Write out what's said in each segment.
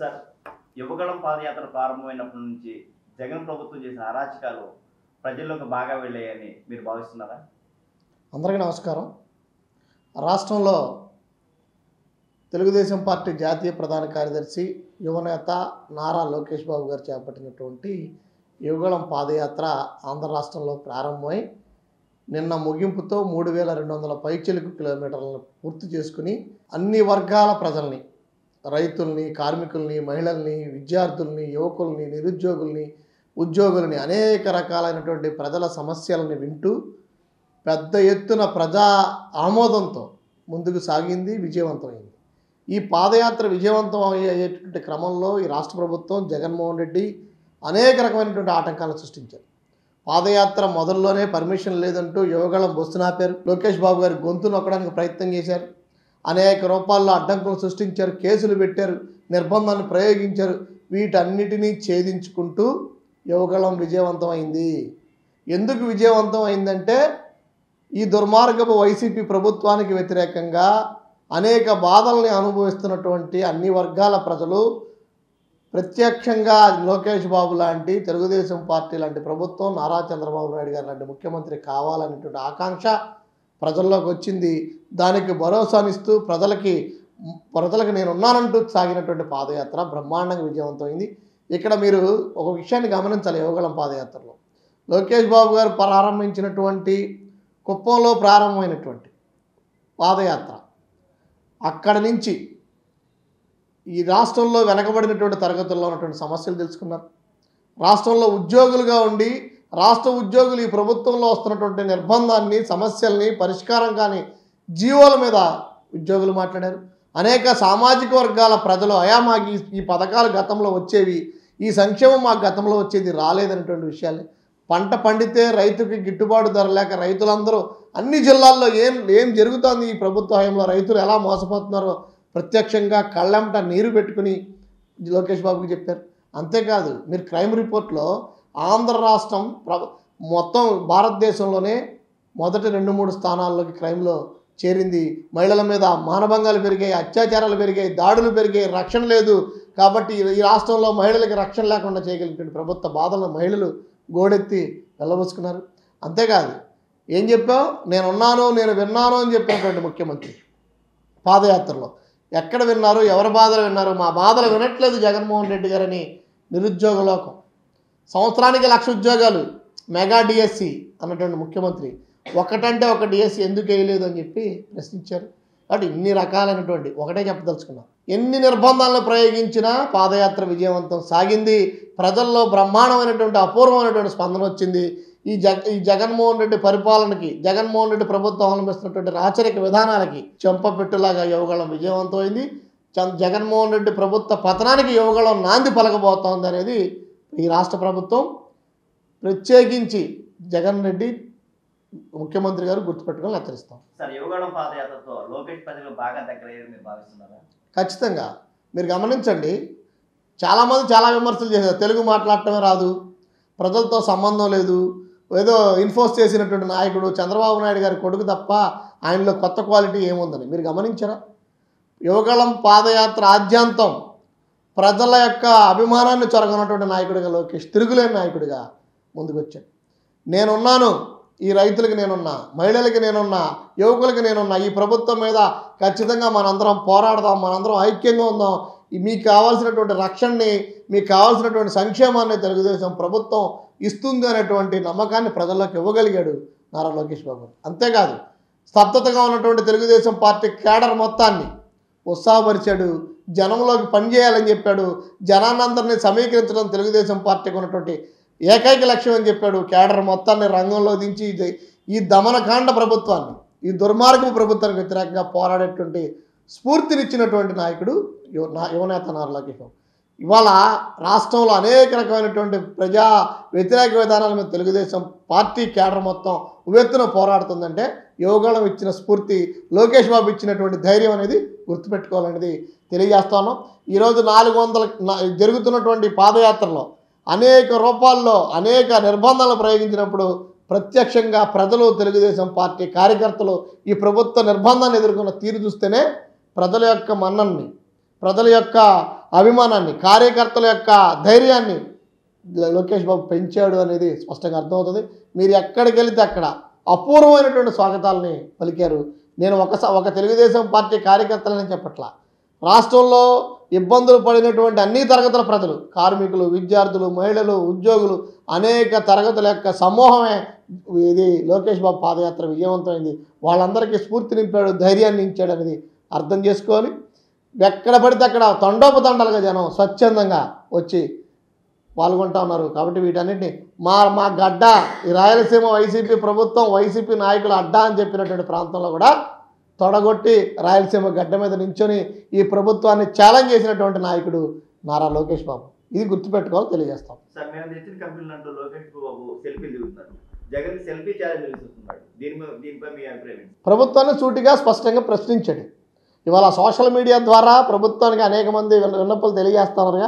Sir Yuvagalam పాదయాత్ర ప్రారంభమైనప్పటి నుంచి జగన్ ప్రభుత్వం చేసిన అరాచకాలు ప్రజల్లోకి బాగా వెళ్ళాయని మీరు భావిస్తున్నారా అందరికీ నమస్కారం రాష్ట్రంలో తెలుగుదేశం పార్టీ జాతీయ ప్రధాన కార్యదర్శి యువనేత నారా లోకేష్ బాబు గారు చేపట్టినటువంటి యువగళం పాదయాత్ర ఆంధ్ర రాష్ట్రంలో ప్రారంభమై నిన్న ముగింపుతో మూడు వేల రెండు వందల పైచిలుకు కిలోమీటర్లను పూర్తి చేసుకుని అన్ని వర్గాల ప్రజల్ని రైతుల్ని కార్మికుల్ని మహిళల్ని విద్యార్థుల్ని యువకుల్ని నిరుద్యోగుల్ని ఉద్యోగుల్ని అనేక రకాలైనటువంటి ప్రజల సమస్యలని వింటూ పెద్ద ఎత్తున ప్రజా ఆమోదంతో ముందుకు సాగింది విజయవంతమైంది ఈ పాదయాత్ర విజయవంతం అయ్యేటువంటి క్రమంలో ఈ రాష్ట్ర ప్రభుత్వం జగన్మోహన్ రెడ్డి అనేక రకమైనటువంటి ఆటంకాలను సృష్టించారు పాదయాత్ర మొదల్లోనే పర్మిషన్ లేదంటూ యువగళం బొస్తునాపారు లోకేష్ బాబు గారి గొంతు నొక్కడానికి ప్రయత్నం చేశారు అనేక రూపాల్లో అడ్డంకులు సృష్టించారు కేసులు పెట్టారు నిర్బంధాన్ని ప్రయోగించారు వీటన్నిటినీ ఛేదించుకుంటూ యువగళం విజయవంతమైంది ఎందుకు విజయవంతం అయిందంటే ఈ దుర్మార్గపు వైసీపీ ప్రభుత్వానికి వ్యతిరేకంగా అనేక బాధల్ని అనుభవిస్తున్నటువంటి అన్ని వర్గాల ప్రజలు ప్రత్యక్షంగా లోకేష్ బాబు లాంటి తెలుగుదేశం పార్టీ లాంటి ప్రభుత్వం నారా చంద్రబాబు నాయుడు గారు లాంటి ముఖ్యమంత్రి కావాలనేటువంటి ఆకాంక్ష ప్రజల్లోకి వచ్చింది దానికి భరోసానిస్తూ ప్రజలకి ప్రజలకు నేను ఉన్నానంటూ సాగినటువంటి పాదయాత్ర బ్రహ్మాండంగా విజయవంతమైంది ఇక్కడ మీరు ఒక విషయాన్ని గమనించాలి యువగళం పాదయాత్రలో లోకేష్ బాబు గారు ప్రారంభించినటువంటి కుప్పంలో ప్రారంభమైనటువంటి పాదయాత్ర అక్కడ నుంచి ఈ రాష్ట్రంలో వెనకబడినటువంటి తరగతుల్లో ఉన్నటువంటి సమస్యలు తెలుసుకున్నారు రాష్ట్రంలో ఉద్యోగులుగా ఉండి రాష్ట్ర ఉద్యోగులు ఈ ప్రభుత్వంలో వస్తున్నటువంటి నిర్బంధాన్ని సమస్యల్ని పరిష్కారం కాని జీవోల మీద ఉద్యోగులు మాట్లాడారు అనేక సామాజిక వర్గాల ప్రజలు అయా మాకు ఈ- ఈ పథకాలు గతంలో వచ్చేవి ఈ సంక్షేమం మాకు గతంలో వచ్చేది రాలేదనేటువంటి విషయాలు పంట పండితే రైతుకి గిట్టుబాటు ధర లేక రైతులందరూ అన్ని జిల్లాల్లో ఏం ఏం జరుగుతోంది ఈ ప్రభుత్వ హయాంలో రైతులు ఎలా మోసపోతున్నారో ప్రత్యక్షంగా కళ్ళెంట నీరు పెట్టుకుని లోకేష్ బాబుకి చెప్పారు అంతేకాదు మీరు క్రైమ్ రిపోర్ట్లో ఆంధ్ర రాష్ట్రం ప్ర మొత్తం భారతదేశంలోనే మొదటి రెండు మూడు స్థానాల్లోకి క్రైమ్లో చేరింది మహిళల మీద మానభంగాలు పెరిగాయి అత్యాచారాలు పెరిగాయి దాడులు పెరిగాయి రక్షణ లేదు కాబట్టి ఈ రాష్ట్రంలో మహిళలకి రక్షణ లేకుండా చేయగలిగినటువంటి ప్రభుత్వ బాధలను మహిళలు గోడెత్తి వెళ్ళబోసుకున్నారు అంతేకాదు ఏం చెప్పావు నేను ఉన్నాను నేను విన్నాను అని చెప్పినటువంటి ముఖ్యమంత్రి పాదయాత్రలో ఎక్కడ విన్నారు ఎవరి బాధలు విన్నారు మా బాధలు వినట్లేదు జగన్మోహన్ రెడ్డి గారని నిరుద్యోగ లోకం సంవత్సరానికి లక్ష ఉద్యోగాలు మెగా డిఎస్సి అన్నటువంటి ముఖ్యమంత్రి ఒకటంటే ఒక డిఎస్సి ఎందుకు వేయలేదు అని చెప్పి ప్రశ్నించారు కాబట్టి ఇన్ని రకాలైనటువంటి ఒకటే చెప్పదలుచుకున్నాం ఎన్ని నిర్బంధాలను ప్రయోగించినా పాదయాత్ర విజయవంతం సాగింది ప్రజల్లో బ్రహ్మాండమైనటువంటి అపూర్వమైనటువంటి స్పందన వచ్చింది ఈ జగ ఈ జగన్మోహన్ రెడ్డి పరిపాలనకి జగన్మోహన్ రెడ్డి ప్రభుత్వం అవలంబిస్తున్నటువంటి రాచరిక విధానాలకి చెంపపెట్టులాగా యువగళం విజయవంతమైంది చం- జగన్మోహన్ రెడ్డి ప్రభుత్వ పతనానికి యువగళం నాంది పలకబోతోంది అనేది ఈ రాష్ట్ర ప్రభుత్వం ప్రత్యేకించి జగన్ రెడ్డి ముఖ్యమంత్రి గారు గుర్తుపెట్టుకొని హెచ్చరిస్తాం సార్ యువగళం పాదయాత్రతో లోకేష్ ప్రజలు బాగా దగ్గరయ్యారని మీరు భావిస్తున్నారా ఖచ్చితంగా మీరు గమనించండి చాలామంది చాలా విమర్శలు చేశారు తెలుగు మాట్లాడటమే రాదు ప్రజలతో సంబంధం లేదు ఏదో ఇన్ఫోర్స్ చేసినటువంటి నాయకుడు చంద్రబాబు నాయుడు గారి కొడుకు తప్ప ఆయనలో కొత్త క్వాలిటీ ఏముందని మీరు గమనించారా యువగళం పాదయాత్ర ఆద్యాంతం ప్రజల యొక్క అభిమానాన్ని చొరగనటువంటి నాయకుడిగా లోకేష్ తిరుగులేని నాయకుడిగా ముందుకు వచ్చాడు నేనున్నాను ఈ రైతులకి నేనున్నా మహిళలకి నేనున్నా యువకులకి నేనున్నా ఈ ప్రభుత్వం మీద ఖచ్చితంగా మనందరం పోరాడదాం మనందరం ఐక్యంగా ఉందాం ఈ మీకు కావాల్సినటువంటి రక్షణని మీకు కావాల్సినటువంటి సంక్షేమాన్ని తెలుగుదేశం ప్రభుత్వం ఇస్తుంది అనేటువంటి నమ్మకాన్ని ప్రజల్లోకి ఇవ్వగలిగాడు నారా లోకేష్ బాబు అంతేకాదు స్తబ్దతగా ఉన్నటువంటి తెలుగుదేశం పార్టీ కేడర్ మొత్తాన్ని ఉత్సాహపరిచాడు జనంలోకి పనిచేయాలని చెప్పాడు జనానందరినీ సమీకరించడం తెలుగుదేశం పార్టీకి ఉన్నటువంటి ఏకైక లక్ష్యం అని చెప్పాడు కేడర్ మొత్తాన్ని రంగంలో దించి ఇది- ఈ దమనకాండ ప్రభుత్వాన్ని ఈ దుర్మార్గపు ప్రభుత్వానికి వ్యతిరేకంగా పోరాడేటువంటి స్ఫూర్తినిచ్చినటువంటి నాయకుడు యువ నా యువనేత నారా లోకేష్ బాబు ఇవాళ రాష్ట్రంలో అనేక రకమైనటువంటి ప్రజా వ్యతిరేక విధానాల మీద తెలుగుదేశం పార్టీ కేడర్ మొత్తం ఉవ్వెత్తున పోరాడుతుందంటే యువగళం ఇచ్చిన స్ఫూర్తి లోకేష్ బాబు ఇచ్చినటువంటి ధైర్యం అనేది గుర్తుపెట్టుకోవాలనేది తెలియజేస్తాను ఈరోజు నాలుగు వందల నా- జరుగుతున్నటువంటి పాదయాత్రలో అనేక రూపాల్లో అనేక నిర్బంధాలు ప్రయోగించినప్పుడు ప్రత్యక్షంగా ప్రజలు తెలుగుదేశం పార్టీ కార్యకర్తలు ఈ ప్రభుత్వ నిర్బంధాన్ని ఎదుర్కొన్న తీరు చూస్తేనే ప్రజల యొక్క మన్నన్ని ప్రజల యొక్క అభిమానాన్ని కార్యకర్తల యొక్క ధైర్యాన్ని లోకేష్ బాబు పెంచాడు అనేది స్పష్టంగా అర్థమవుతుంది మీరు ఎక్కడికి వెళితే అక్కడ అపూర్వమైనటువంటి స్వాగతాలని పలికారు నేను ఒక ఒక తెలుగుదేశం పార్టీ కార్యకర్తలని చెప్పట్లా రాష్ట్రంలో ఇబ్బందులు పడినటువంటి అన్ని తరగతుల ప్రజలు కార్మికులు విద్యార్థులు మహిళలు ఉద్యోగులు అనేక తరగతుల యొక్క సమూహమే ఇది లోకేష్ బాబు పాదయాత్ర విజయవంతమైంది వాళ్ళందరికీ స్ఫూర్తి నింపాడు ధైర్యాన్ని ఇచ్చాడు అనేది అర్థం చేసుకోవాలి ఎక్కడ పడితే అక్కడ తండోపతండాలుగా జనం స్వచ్ఛందంగా వచ్చి పాల్గొంటా ఉన్నారు కాబట్టి వీటన్నిటిని మా మా గడ్డ ఈ రాయలసీమ వైసీపీ ప్రభుత్వం వైసీపీ నాయకుల అడ్డా అని చెప్పినటువంటి ప్రాంతంలో కూడా తొడగొట్టి రాయలసీమ గడ్డ మీద నించొని ఈ ప్రభుత్వాన్ని ఛాలెంజ్ చేసినటువంటి నాయకుడు నారా లోకేష్ బాబు ఇది గుర్తుపెట్టుకోవాలి తెలియజేస్తాం సార్ మేము తెచ్చిన కంపెనీలు అంటూ లోకేష్ బాబు సెల్ఫీలు దిగుతున్నారు జగన్ సెల్ఫీ ఛాలెంజ్ విసురుతున్నాడు దీని మీద- దీనిపై మీ అభిప్రాయం ఏంటి? ప్రభుత్వాన్ని సూటిగా స్పష్టంగా ప్రశ్నించాడు ఇవాళ సోషల్ మీడియా ద్వారా ప్రభుత్వానికి అనేక మంది విన్న- విన్నపాలు తెలియజేస్తున్నారుగా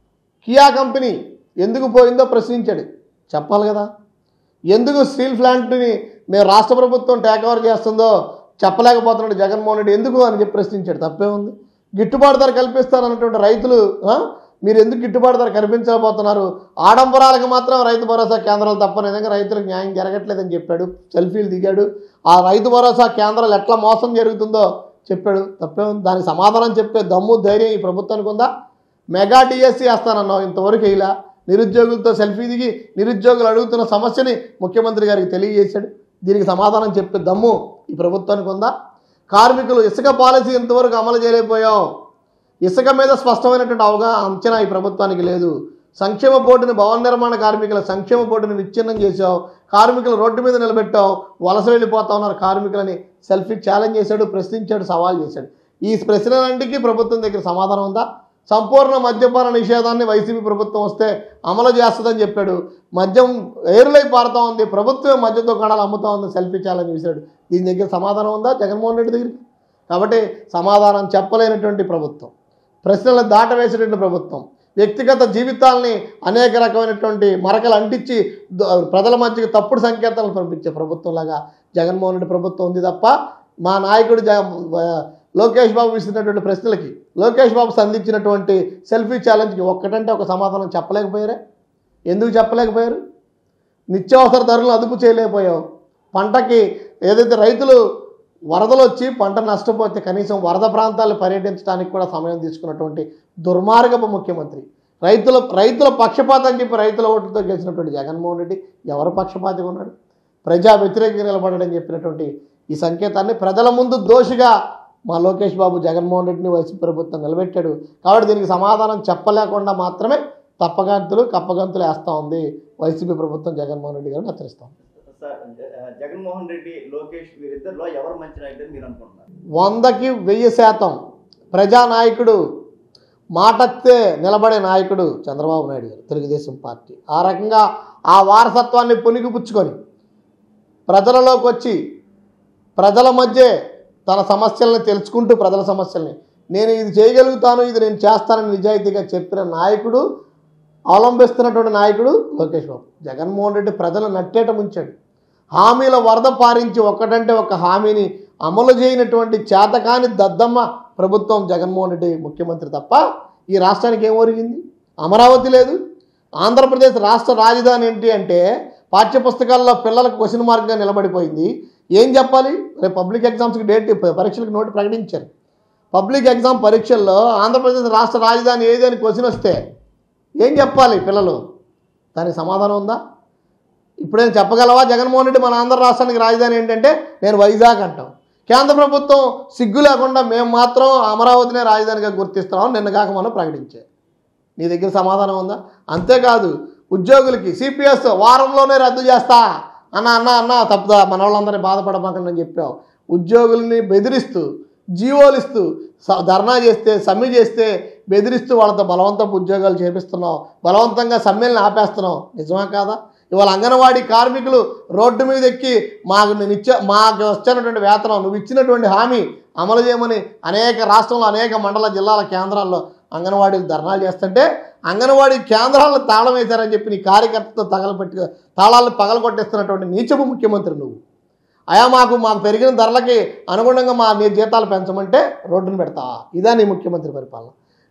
కియా కంపెనీ ఎందుకు పోయిందో ప్రశ్నించాడు చెప్పాలి కదా ఎందుకు స్టీల్ ప్లాంట్ని మేము రాష్ట్ర ప్రభుత్వం టేక్ ఓవర్ చేస్తుందో చెప్పలేకపోతున్నాడు జగన్మోహన్ రెడ్డి ఎందుకు అని చెప్పి ప్రశ్నించాడు తప్పే ఉంది గిట్టుబాటు ధర కల్పిస్తారన్నటువంటి రైతులు ఆ, మీరు ఎందుకు గిట్టుబాటు ధర కల్పించలేకపోతున్నారు ఆడంబరాలకు మాత్రం రైతు భరోసా కేంద్రాలు తప్ప నిజంగా రైతులకు న్యాయం జరగట్లేదని చెప్పాడు సెల్ఫీలు దిగాడు ఆ రైతు భరోసా కేంద్రాలు ఎట్లా మోసం జరుగుతుందో చెప్పాడు తప్పే ఉంది దానికి సమాధానం చెప్పే దమ్ము ధైర్యం ఈ ప్రభుత్వానికి ఉందా మెగా డిఎస్సి వేస్తానన్నావు ఇంతవరకు ఇలా నిరుద్యోగులతో సెల్ఫీ దిగి నిరుద్యోగులు అడుగుతున్న సమస్యని ముఖ్యమంత్రి గారికి తెలియజేశాడు దీనికి సమాధానం చెప్పే దమ్ము ఈ ప్రభుత్వానికి ఉందా కార్మికులు ఇసుక పాలసీ ఇంతవరకు అమలు చేయలేకపోయాం ఇసుక మీద స్పష్టమైనటువంటి అవగాహన అంచనా ఈ ప్రభుత్వానికి లేదు సంక్షేమ బోర్డుని భవన నిర్మాణ కార్మికుల సంక్షేమ బోర్డుని విచ్ఛిన్నం చేశావు కార్మికులు రోడ్డు మీద నిలబెట్టావు వలస వెళ్ళిపోతా ఉన్నారు కార్మికులని సెల్ఫీ ఛాలెంజ్ చేశాడు ప్రశ్నించాడు సవాల్ చేశాడు ఈ ప్రశ్నలన్నిటికీ ప్రభుత్వం దగ్గర సమాధానం ఉందా సంపూర్ణ మద్యపాన నిషేధాన్ని వైసీపీ ప్రభుత్వం వస్తే అమలు చేస్తుందని చెప్పాడు మద్యం ఏరులై పారుతా ఉంది ప్రభుత్వం మద్య దుకాణాలు అమ్ముతా ఉంది సెల్ఫీ ఛాలెంజ్ చేశాడు దీని దగ్గర సమాధానం ఉందా జగన్మోహన్ రెడ్డి దగ్గరికి కాబట్టి సమాధానం చెప్పలేనటువంటి ప్రభుత్వం ప్రశ్నలను దాటవేసేటువంటి ప్రభుత్వం వ్యక్తిగత జీవితాల్ని అనేక రకమైనటువంటి మరకలు అంటించి ద- ప్రజల మధ్యకి తప్పుడు సంకేతాలను పంపించే ప్రభుత్వంలాగా జగన్మోహన్ రెడ్డి ప్రభుత్వం ఉంది తప్ప మా నాయకుడు జ లోకేష్ బాబు ఇస్తున్నటువంటి ప్రశ్నలకి లోకేష్ బాబు సంధించినటువంటి సెల్ఫీ ఛాలెంజ్కి ఒక్కటంటే ఒక సమాధానం చెప్పలేకపోయారే ఎందుకు చెప్పలేకపోయారు నిత్యావసర ధరలను అదుపు చేయలేకపోయావు పంటకి ఏదైతే రైతులు వరదలు వచ్చి పంట నష్టపోతే కనీసం వరద ప్రాంతాలు పర్యటించడానికి కూడా సమయం తీసుకున్నటువంటి దుర్మార్గపు ముఖ్యమంత్రి రైతుల రైతుల పక్షపాతం చెప్పి రైతుల ఓటుతో గెలిచినటువంటి జగన్మోహన్ రెడ్డి ఎవరు పక్షపాతిగా ఉన్నాడు ప్రజా వ్యతిరేకంగా నిలబడని చెప్పినటువంటి ఈ సంకేతాన్ని ప్రజల ముందు దోషిగా మా లోకేష్ బాబు జగన్మోహన్ రెడ్డిని వైసీపీ ప్రభుత్వం నిలబెట్టాడు కాబట్టి దీనికి సమాధానం చెప్పలేకుండా మాత్రమే తప్పగంతులు కప్పగంతులు వేస్తూ ఉంది వైసీపీ ప్రభుత్వం జగన్మోహన్ రెడ్డి గారిని హెచ్చరిస్తాం సార్ జ- జగన్మోహన్ రెడ్డి లోకేష్ వీరిద్దరిలో ఎవరు మంచి నాయకుడు మీరు అనుకుంటున్నారు వందకి వెయ్యి శాతం ప్రజానాయకుడు మాటత్తే నిలబడే నాయకుడు చంద్రబాబు నాయుడు గారు తెలుగుదేశం పార్టీ ఆ రకంగా ఆ వారసత్వాన్ని పుణికిపుచ్చుకొని ప్రజలలోకి వచ్చి ప్రజల మధ్య తన సమస్యల్ని తెలుసుకుంటూ ప్రజల సమస్యల్ని నేను ఇది చేయగలుగుతాను ఇది నేను చేస్తానని నిజాయితీగా చెప్పిన నాయకుడు అవలంబిస్తున్నటువంటి నాయకుడు లోకేష్ బాబు జగన్మోహన్ రెడ్డి ప్రజలు నట్టేట ముంచాడు హామీల వరద పారించి ఒక్కటంటే ఒక హామీని అమలు చేయనటువంటి చేతకాని దద్దమ్మ ప్రభుత్వం జగన్మోహన్ రెడ్డి ముఖ్యమంత్రి తప్ప ఈ రాష్ట్రానికి ఏం ఒరిగింది అమరావతి లేదు ఆంధ్రప్రదేశ్ రాష్ట్ర రాజధాని ఏంటి అంటే పాఠ్యపుస్తకాల్లో పిల్లలకు క్వశ్చన్ మార్క్గా నిలబడిపోయింది ఏం చెప్పాలి రేపు పబ్లిక్ ఎగ్జామ్స్కి డేట్ పరీక్షలకు నోటి ప్రకటించారు పబ్లిక్ ఎగ్జామ్ పరీక్షల్లో ఆంధ్రప్రదేశ్ రాష్ట్ర రాజధాని ఏది అని క్వశ్చన్ వస్తే ఏం చెప్పాలి పిల్లలు దానికి సమాధానం ఉందా ఇప్పుడేం చెప్పగలవా జగన్మోహన్ రెడ్డి మన ఆంధ్ర రాష్ట్రానికి రాజధాని ఏంటంటే నేను వైజాగ్ అంటాం కేంద్ర ప్రభుత్వం సిగ్గు లేకుండా మేము మాత్రం అమరావతినే రాజధానిగా గుర్తిస్తున్నాం నిన్న కాక మనం ప్రకటించే నీ దగ్గర సమాధానం ఉందా అంతేకాదు ఉద్యోగులకి సిపిఎస్ వారంలోనే రద్దు చేస్తా అన్న అన్న అన్న తప్పుదా మన వాళ్ళందరినీ బాధపడమాకండి అని చెప్పావు ఉద్యోగుల్ని బెదిరిస్తూ జీవోలు ఇస్తూ స- ధర్నా చేస్తే సమ్మె చేస్తే బెదిరిస్తూ వాళ్ళతో బలవంతపు ఉద్యోగాలు చేపిస్తున్నావు బలవంతంగా సమ్మెల్ని ఆపేస్తున్నావు నిజమా కాదా ఇవాళ అంగన్వాడీ కార్మికులు రోడ్డు మీద ఎక్కి మాకు నేను ఇచ్చే మాకు వచ్చినటువంటి వేతనం నువ్వు ఇచ్చినటువంటి హామీ అమలు చేయమని అనేక రాష్ట్రంలో అనేక మండల జిల్లాల కేంద్రాల్లో అంగన్వాడీలు ధర్నాలు చేస్తుంటే అంగన్వాడీ కేంద్రాలను తాళం వేశారని చెప్పి నీ కార్యకర్తతో తగలపెట్టు తాళాలను పగలగొట్టేస్తున్నటువంటి నీచపు ముఖ్యమంత్రి నువ్వు అయా మాకు మాకు పెరిగిన ధరలకి అనుగుణంగా మా నీ జీతాలు పెంచమంటే రోడ్డును పెడతావా ఇదా నీ ముఖ్యమంత్రి పరిపాలన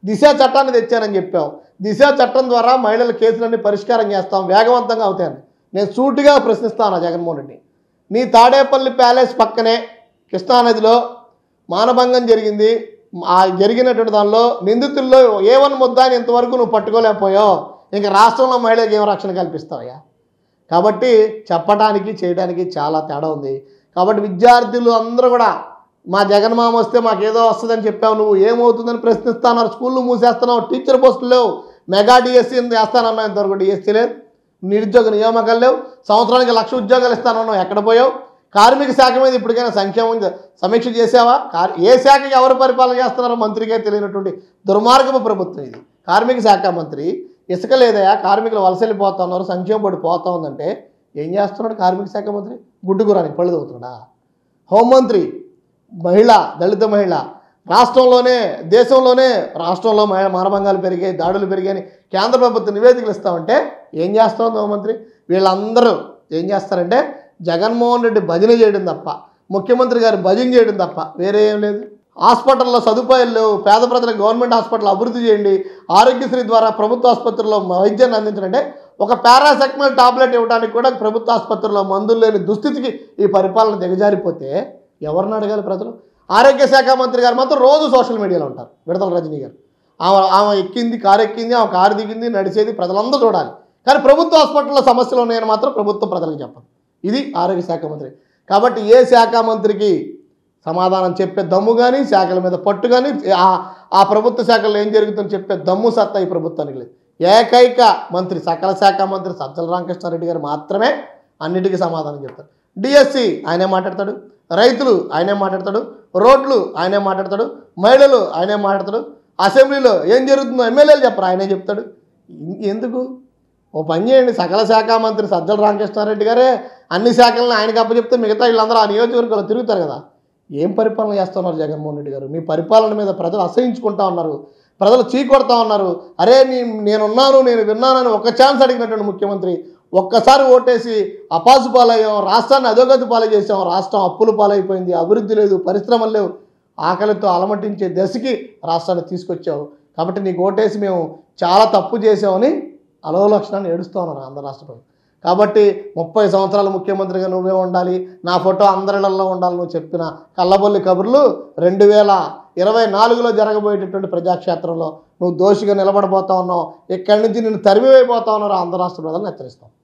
దిశ చట్టాన్ని తెచ్చానని చెప్పావు దిశ చట్టం ద్వారా మహిళల కేసులన్నీ పరిష్కారం చేస్తాం వేగవంతంగా అవుతాయని నేను సూటిగా ప్రశ్నిస్తాను జగన్మోహన్ రెడ్డి నీ తాడేపల్లి ప్యాలెస్ పక్కనే కృష్ణానదిలో మానభంగం జరిగింది ఆ జరిగినటువంటి దానిలో నిందితుల్లో ఏ వన్ ముద్దాని ఇంతవరకు నువ్వు పట్టుకోలేకపోయావు ఇంకా రాష్ట్రంలో మహిళలకు ఏం రక్షణ కల్పిస్తావయ్యా కాబట్టి చెప్పడానికి చేయడానికి చాలా తేడా ఉంది కాబట్టి విద్యార్థులు అందరూ కూడా మా జగన్మామ వస్తే మాకేదో వస్తుందని చెప్పావు నువ్వు ఏమవుతుందని ప్రశ్నిస్తాన్నారు స్కూళ్ళు మూసేస్తున్నావు టీచర్ పోస్టులు లేవు మెగా డిఎస్సీ వేస్తానన్నావు ఇంతవరకు డిఎస్సీ లేదు నిరుద్యోగ నియామకాలు లేవు సంవత్సరానికి లక్ష ఉద్యోగాలు ఇస్తానన్నావు ఎక్కడ పోయావు కార్మిక శాఖ మీద ఇప్పటికైనా సంక్షేమం సమీక్ష చేసావా కార్ ఏ శాఖకి ఎవరు పరిపాలన చేస్తున్నారో మంత్రిగా తెలియనటువంటి దుర్మార్గపు ప్రభుత్వం ఇది కార్మిక శాఖ మంత్రి ఇసుక లేదయా కార్మికులు వలస వెళ్ళిపోతా ఉన్నారు సంక్షేమ బోర్డు పోతా ఉందంటే ఏం చేస్తున్నాడు కార్మిక శాఖ మంత్రి గుడ్డుగురానికి పళ్ళు తవ్వుతున్నాడా హోంమంత్రి మహిళ దళిత మహిళ రాష్ట్రంలోనే దేశంలోనే రాష్ట్రంలో మహిళ మానభంగాలు పెరిగాయి దాడులు పెరిగాయని కేంద్ర ప్రభుత్వం నివేదికలు ఇస్తామంటే ఏం చేస్తుంది హోంమంత్రి వీళ్ళందరూ ఏం చేస్తారంటే జగన్మోహన్ రెడ్డి భజన చేయడం తప్ప ముఖ్యమంత్రి గారు భజన చేయడం తప్ప వేరే ఏం లేదు హాస్పిటల్లో సదుపాయాలు లేవు పేద ప్రజలకు గవర్నమెంట్ హాస్పిటల్ అభివృద్ధి చేయండి ఆరోగ్యశ్రీ ద్వారా ప్రభుత్వ ఆసుపత్రుల్లో వైద్యాన్ని అందించాలంటే ఒక పారాసెక్మల్ టాబ్లెట్ ఇవ్వడానికి కూడా ప్రభుత్వ ఆసుపత్రుల్లో మందులు లేని దుస్థితికి ఈ పరిపాలన దిగజారిపోతే ఎవరిని అడగాలి ప్రజలు ఆరోగ్య శాఖ మంత్రి గారు మాత్రం రోజు సోషల్ మీడియాలో ఉంటారు విడతల రజనీ గారు ఆమె ఆమె ఎక్కింది కారు ఎక్కింది ఆమె కారు దిగింది నడిచేది ప్రజలందరూ చూడాలి కానీ ప్రభుత్వ హాస్పిటల్లో సమస్యలు ఉన్నాయని మాత్రం ప్రభుత్వం ప్రజలకు చెప్పదు ఇది ఆరోగ్య శాఖ మంత్రి కాబట్టి ఏ శాఖ మంత్రికి సమాధానం చెప్పే దమ్ము కానీ శాఖల మీద పట్టు కానీ ఆ ఆ ప్రభుత్వ శాఖల్లో ఏం జరుగుతుందని చెప్పే దమ్ము సత్తా ఈ ప్రభుత్వానికి లేదు ఏకైక మంత్రి సకల శాఖ మంత్రి సజ్జల రామకృష్ణారెడ్డి గారు మాత్రమే అన్నిటికీ సమాధానం చెప్తారు డిఎస్సి ఆయనే మాట్లాడతాడు రైతులు ఆయనే మాట్లాడతాడు రోడ్లు ఆయనే మాట్లాడతాడు మహిళలు ఆయనే మాట్లాడతాడు అసెంబ్లీలో ఏం జరుగుతుందో ఎమ్మెల్యేలు చెప్పరు ఆయనే చెప్తాడు ఇం- ఎందుకు ఓ పని చేయండి సకల శాఖ మంత్రి సజ్జల రామకృష్ణారెడ్డి గారే అన్ని శాఖలను ఆయనకి అప్పచెప్తే మిగతా వీళ్ళందరూ ఆ నియోజకవర్గంలో తిరుగుతారు కదా ఏం పరిపాలన చేస్తున్నారు జగన్మోహన్ రెడ్డి గారు మీ పరిపాలన మీద ప్రజలు అసహించుకుంటా ఉన్నారు ప్రజలు చీకొడతా ఉన్నారు అరే నీ నేనున్నాను నేను విన్నానని ఒక ఛాన్స్ అడిగినటువంటి ముఖ్యమంత్రి ఒక్కసారి ఓటేసి అపాసు పాలయ్యాం రాష్ట్రాన్ని అధోగతి పాలు చేసాం రాష్ట్రం అప్పులు పాలైపోయింది అభివృద్ధి లేదు పరిశ్రమలు లేవు ఆకలితో అలమటించే దశకి రాష్ట్రాన్ని తీసుకొచ్చావు కాబట్టి నీకు ఓటేసి మేము చాలా తప్పు చేసామని అలవ లక్షణాన్ని ఏడుస్తూ ఉన్నారు ఆంధ్ర రాష్ట్ర ప్రభుత్వం కాబట్టి ముప్పై సంవత్సరాల ముఖ్యమంత్రిగా నువ్వే ఉండాలి నా ఫోటో అందరిలో ఉండాలి నువ్వు చెప్పిన కళ్ళబొల్లి కబుర్లు రెండు వేల ఇరవై నాలుగులో జరగబోయేటటువంటి ప్రజాక్షేత్రంలో నువ్వు దోషిగా నిలబడబోతా ఉన్నావు ఇక్కడి నుంచి నిన్ను తరిమివైపోతా ఉన్నారు ఆంధ్ర రాష్ట్ర ప్రజలను హెచ్చరిస్తాం